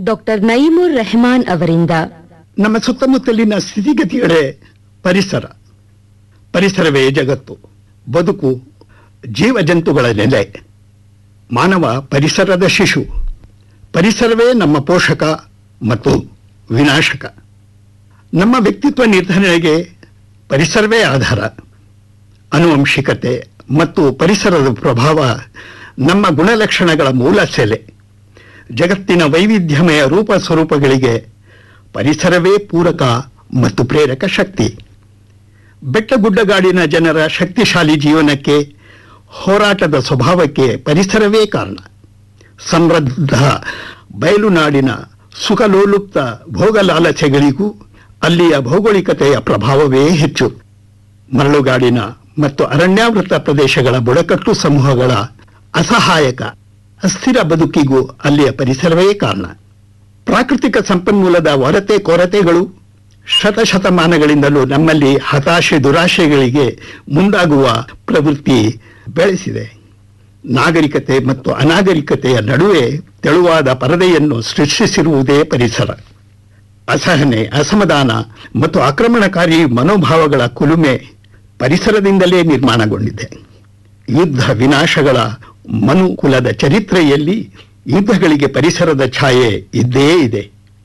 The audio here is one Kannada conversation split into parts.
ಡಾಕ್ಟರ್ ನೈಮುರ್ ರೆಹಮಾನ್ ಅವರಿಂದ ನಮ್ಮ ಸುತ್ತಮುತ್ತಲಿನ ಸ್ಥಿತಿಗತಿಗಳೇ ಪರಿಸರ ಪರಿಸರವೇ ಜಗತ್ತು ಬದುಕು ಜೀವಜಂತುಗಳ ನೆಲೆ ಮಾನವ ಪರಿಸರದ ಶಿಶು ಪರಿಸರವೇ ನಮ್ಮ ಪೋಷಕ ಮತ್ತು ವಿನಾಶಕ ನಮ್ಮ ವ್ಯಕ್ತಿತ್ವ ನಿರ್ಧರಣೆಗೆ ಪರಿಸರವೇ ಆಧಾರ ಅನುವಂಶಿಕತೆ ಮತ್ತು ಪರಿಸರದ ಪ್ರಭಾವ ನಮ್ಮ ಗುಣಲಕ್ಷಣಗಳ ಮೂಲ ಸೆಲೆ ಜಗತ್ತಿನ ವೈವಿಧ್ಯಮಯ ರೂಪ ಸ್ವರೂಪಗಳಿಗೆ ಪರಿಸರವೇ ಪೂರಕ ಮತ್ತು ಪ್ರೇರಕ ಶಕ್ತಿ ಬೆಟ್ಟಗುಡ್ಡಗಾಡಿನ ಜನರ ಶಕ್ತಿಶಾಲಿ ಜೀವನಕ್ಕೆ ಹೋರಾಟದ ಸ್ವಭಾವಕ್ಕೆ ಪರಿಸರವೇ ಕಾರಣ ಸಮೃದ್ಧ ಬಯಲುನಾಡಿನ ಸುಖಲೋಲುಪ್ತ ಭೋಗಲಾಲಸೆಗಳಿಗೂ ಅಲ್ಲಿಯ ಭೌಗೋಳಿಕತೆಯ ಪ್ರಭಾವವೇ ಹೆಚ್ಚು ಮರಳುಗಾಡಿನ ಮತ್ತು ಅರಣ್ಯಾವೃತ ಪ್ರದೇಶಗಳ ಬುಡಕಟ್ಟು ಸಮೂಹಗಳ ಅಸಹಾಯಕ ಅಸ್ಥಿರ ಬದುಕಿಗೂ ಅಲ್ಲಿಯ ಪರಿಸರವೇ ಕಾರಣ ಪ್ರಾಕೃತಿಕ ಸಂಪನ್ಮೂಲದ ಹೊರತೆ ಕೊರತೆಗಳು ಶತಶತಮಾನಗಳಿಂದಲೂ ನಮ್ಮಲ್ಲಿ ಹತಾಶೆ ದುರಾಶೆಗಳಿಗೆ ಮುಂದಾಗುವ ಪ್ರವೃತ್ತಿ ಬೆಳೆಸಿದೆ ನಾಗರಿಕತೆ ಮತ್ತು ಅನಾಗರಿಕತೆಯ ನಡುವೆ ತೆಳುವಾದ ಪರದೆಯನ್ನು ಸೃಷ್ಟಿಸಿರುವುದೇ ಪರಿಸರ ಅಸಹನೆ ಅಸಮಾಧಾನ ಮತ್ತು ಆಕ್ರಮಣಕಾರಿ ಮನೋಭಾವಗಳ ಕುಲುಮೆ ಪರಿಸರದಿಂದಲೇ ನಿರ್ಮಾಣಗೊಂಡಿದೆ ಯುದ್ಧ ವಿನಾಶಗಳ ಮನುಕುಲದ ಚರಿತ್ರೆಯಲ್ಲಿ ಯುದ್ಧಗಳಿಗೆ ಪರಿಸರದ ಛಾಯೆ ಇದ್ದೇ ಇದೆ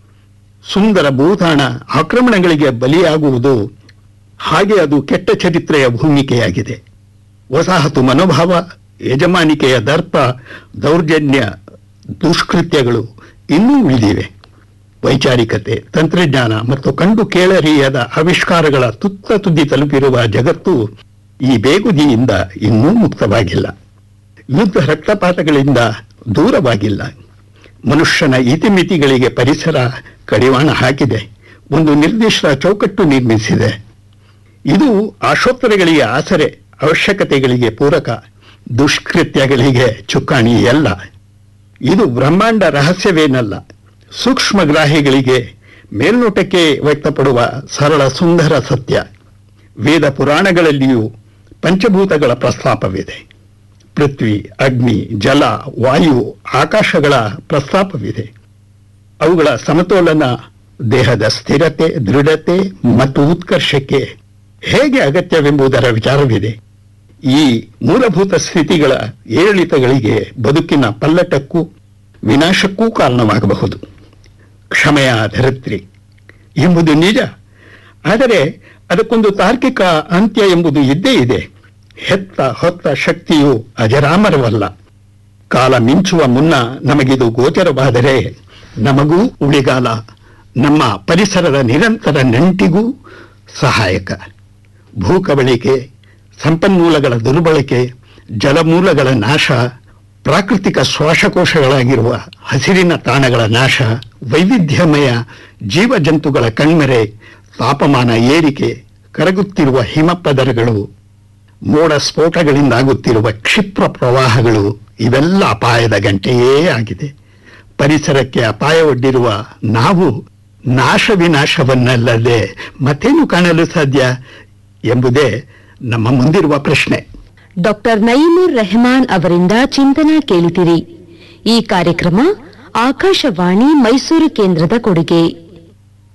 ಸುಂದರ ಭೂತಾಣ ಆಕ್ರಮಣಗಳಿಗೆ ಬಲಿಯಾಗುವುದು ಹಾಗೆ ಅದು ಕೆಟ್ಟ ಚರಿತ್ರೆಯ ಭೂಮಿಕೆಯಾಗಿದೆ ವಸಾಹತು ಮನೋಭಾವ ಯಜಮಾನಿಕೆಯ ದರ್ಪ ದೌರ್ಜನ್ಯ ದುಷ್ಕೃತ್ಯಗಳು ಇನ್ನೂ ಉಳಿದಿವೆ ವೈಚಾರಿಕತೆ ತಂತ್ರಜ್ಞಾನ ಮತ್ತು ಕಂಡು ಕೇಳರಿಯದ ಆವಿಷ್ಕಾರಗಳ ತುತ್ತ ತುದಿ ತಲುಪಿರುವ ಜಗತ್ತು ಈ ಬೇಗುದಿಯಿಂದ ಇನ್ನೂ ಮುಕ್ತವಾಗಿಲ್ಲ ಯುದ್ಧ ರಕ್ತಪಾತಗಳಿಂದ ದೂರವಾಗಿಲ್ಲ ಮನುಷ್ಯನ ಇತಿಮಿತಿಗಳಿಗೆ ಪರಿಸರ ಕಡಿವಾಣ ಹಾಕಿದೆ ಒಂದು ನಿರ್ದಿಷ್ಟ ಚೌಕಟ್ಟು ನಿರ್ಮಿಸಿದೆ ಇದು ಆಶೋತ್ತರಗಳಿಗೆ ಆಸರೆ ಅವಶ್ಯಕತೆಗಳಿಗೆ ಪೂರಕ ದುಷ್ಕೃತ್ಯಗಳಿಗೆ ಚುಕ್ಕಾಣಿ ಅಲ್ಲ ಇದು ಬ್ರಹ್ಮಾಂಡ ರಹಸ್ಯವೇನಲ್ಲ ಸೂಕ್ಷ್ಮಗ್ರಾಹಿಗಳಿಗೆ ಮೇಲ್ನೋಟಕ್ಕೆ ವ್ಯಕ್ತಪಡುವ ಸರಳ ಸುಂದರ ಸತ್ಯ ವೇದ ಪುರಾಣಗಳಲ್ಲಿಯೂ ಪಂಚಭೂತಗಳ ಪ್ರಸ್ತಾಪವಿದೆ ಪೃಥ್ವಿ ಅಗ್ನಿ ಜಲ ವಾಯು ಆಕಾಶಗಳ ಪ್ರಸ್ತಾಪವಿದೆ ಅವುಗಳ ಸಮತೋಲನ ದೇಹದ ಸ್ಥಿರತೆ ದೃಢತೆ ಮತ್ತು ಉತ್ಕರ್ಷಕ್ಕೆ ಹೇಗೆ ಅಗತ್ಯವೆಂಬುದರ ವಿಚಾರವಿದೆ ಈ ಮೂಲಭೂತ ಸ್ಥಿತಿಗಳ ಏರಿಳಿತಗಳಿಗೆ ಬದುಕಿನ ಪಲ್ಲಟಕ್ಕೂ ವಿನಾಶಕ್ಕೂ ಕಾರಣವಾಗಬಹುದು ಕ್ಷಮೆಯ ಧರಿತ್ರಿ ಎಂಬುದು ನಿಜ ಆದರೆ ಅದಕ್ಕೊಂದು ತಾರ್ಕಿಕ ಅಂತ್ಯ ಎಂಬುದು ಇದ್ದೇ ಇದೆ ಹೆತ್ತ ಹೊತ್ತ ಶಕ್ತಿಯು ಅಜರಾಮರವಲ್ಲ ಕಾಲ ಮಿಂಚುವ ಮುನ್ನ ನಮಗಿದು ಗೋಚರವಾದರೆ ನಮಗೂ ಉಳಿಗಾಲ ನಮ್ಮ ಪರಿಸರದ ನಿರಂತರ ನಂಟಿಗೂ ಸಹಾಯಕ ಭೂಕಬಳಿಕೆ ಸಂಪನ್ಮೂಲಗಳ ದುರ್ಬಳಕೆ ಜಲಮೂಲಗಳ ನಾಶ ಪ್ರಾಕೃತಿಕ ಶ್ವಾಸಕೋಶಗಳಾಗಿರುವ ಹಸಿರಿನ ತಾಣಗಳ ನಾಶ ವೈವಿಧ್ಯಮಯ ಜೀವಜಂತುಗಳ ಕಣ್ಮರೆ ತಾಪಮಾನ ಏರಿಕೆ ಕರಗುತ್ತಿರುವ ಹಿಮಪದರಗಳು ಮೋಡ ಸ್ಫೋಟಗಳಿಂದಾಗುತ್ತಿರುವ ಕ್ಷಿಪ್ರ ಪ್ರವಾಹಗಳು ಇವೆಲ್ಲ ಅಪಾಯದ ಗಂಟೆಯೇ ಆಗಿದೆ ಪರಿಸರಕ್ಕೆ ಅಪಾಯ ಒಡ್ಡಿರುವ ನಾವು ನಾಶ ವಿನಾಶವನ್ನಲ್ಲದೆ ಮತ್ತೇನು ಕಾಣಲು ಸಾಧ್ಯ ಎಂಬುದೇ ನಮ್ಮ ಮುಂದಿರುವ ಪ್ರಶ್ನೆ ಡಾಕ್ಟರ್ ನೈಮುರ್ ರೆಹಮಾನ್ ಅವರಿಂದ ಚಿಂತನ ಕೇಳಿದಿರಿ ಈ ಕಾರ್ಯಕ್ರಮ ಆಕಾಶವಾಣಿ ಮೈಸೂರು ಕೇಂದ್ರದ ಕೊಡುಗೆ